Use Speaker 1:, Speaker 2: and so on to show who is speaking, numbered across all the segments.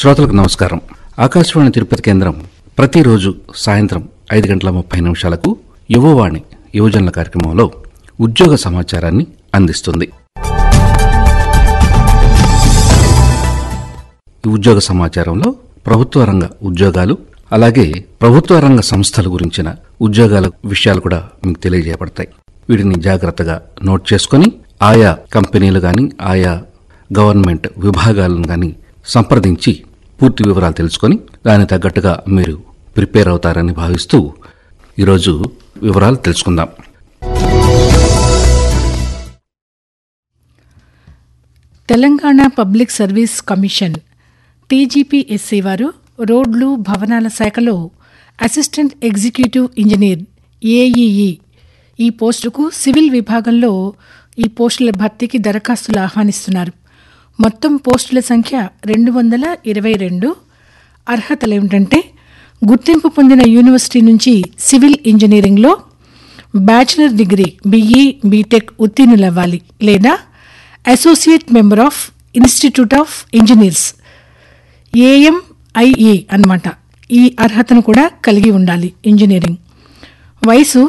Speaker 1: శ్రోతలకు నమస్కారం ఆకాశవాణి తిరుపతి కేంద్రం ప్రతిరోజు సాయంత్రం ఐదు గంటల ముప్పై నిమిషాలకు యువవాణి యువజనుల కార్యక్రమంలో ఉద్యోగ సమాచారాన్ని అందిస్తుంది ఈ ఉద్యోగ సమాచారంలో ప్రభుత్వ రంగ ఉద్యోగాలు అలాగే ప్రభుత్వ రంగ సంస్థల గురించిన ఉద్యోగాల విషయాలు కూడా మీకు తెలియజేయబడతాయి వీటిని జాగ్రత్తగా నోట్ చేసుకొని ఆయా కంపెనీలు కానీ ఆయా గవర్నమెంట్ విభాగాలను కానీ సంప్రదించి పూర్తి వివరాలు తెలుసుకొని దానికి తగ్గట్టుగా మీరు ప్రిపేర్ అవుతారని భావిస్తూ ఈరోజు వివరాలు తెలుసుకుందాం
Speaker 2: Telangana public service commission TGPSC వారు రోడ్లు భవనాల శాఖలో అసిస్టెంట్ ఎగ్జిక్యూటివ్ ఇంజనీర్ ఏఈఈ ఈ పోస్టుకు సివిల్ విభాగంలో ఈ పోస్టుల భర్తీకి దరఖాస్తులు ఆహ్వానిస్తున్నారు మొత్తం పోస్టుల సంఖ్య రెండు వందల ఇరవై రెండు అర్హతలు ఏమిటంటే గుర్తింపు పొందిన యూనివర్సిటీ నుంచి సివిల్ ఇంజనీరింగ్లో బ్యాచిలర్ డిగ్రీ బీఈ బీటెక్ ఉత్తీర్ణులవ్వాలి లేదా associate member of institute of engineers AMIE అన్నమాట ఈ అర్హతను కూడా కలిగి ఉండాలి ఇంజనీరింగ్ వయసు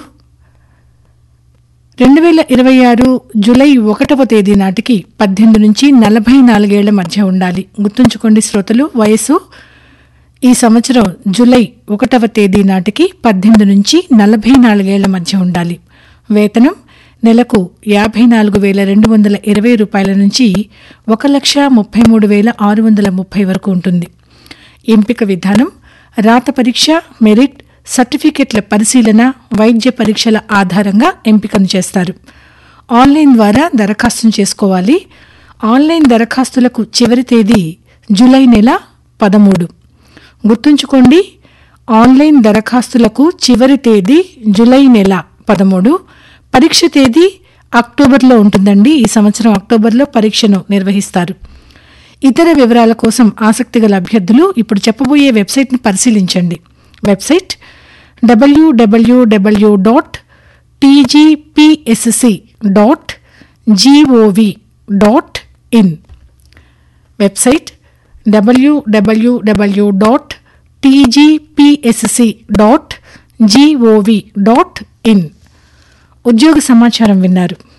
Speaker 2: రెండు వేల ఇరవై ఆరు జూలై ఒకటవ తేదీ నాటికి పద్దెనిమిది నుంచి నలభై నాలుగేళ్ల మధ్య ఉండాలి గుర్తుంచుకోండి శ్రోతలు వయసు ఈ సంవత్సరం జూలై ఒకటవ తేదీ నాటికి పద్దెనిమిది నుంచి నలభై నాలుగేళ్ల మధ్య ఉండాలి వేతనం నెలకు యాభై నాలుగు వేల రెండు వందల ఇరవై రూపాయల నుంచి ఒక లక్ష ముప్పై మూడు వేల ఆరు వందల ముప్పై వరకు ఉంటుంది ఎంపిక విధానం రాత పరీక్ష మెరిట్ సర్టిఫికెట్ల పరిశీలన వైద్య పరీక్షల ఆధారంగా ఎంపికను చేస్తారు ఆన్లైన్ ద్వారా దరఖాస్తును చేసుకోవాలి ఆన్లైన్ దరఖాస్తులకు చివరి తేదీ జూలై నెల పదమూడు గుర్తుంచుకోండి ఆన్లైన్ దరఖాస్తులకు చివరి తేదీ జూలై నెల పదమూడు పరీక్ష తేదీ అక్టోబర్లో ఉంటుందండి ఈ సంవత్సరం అక్టోబర్లో పరీక్షను నిర్వహిస్తారు ఇతర వివరాల కోసం ఆసక్తి గల అభ్యర్థులు ఇప్పుడు చెప్పబోయే వెబ్సైట్ని పరిశీలించండి website WWW dot TGPSC dot GOV dot in website WWW dot TGPSC dot GOV dot in ఉద్యోగ సమాచారం విన్నారు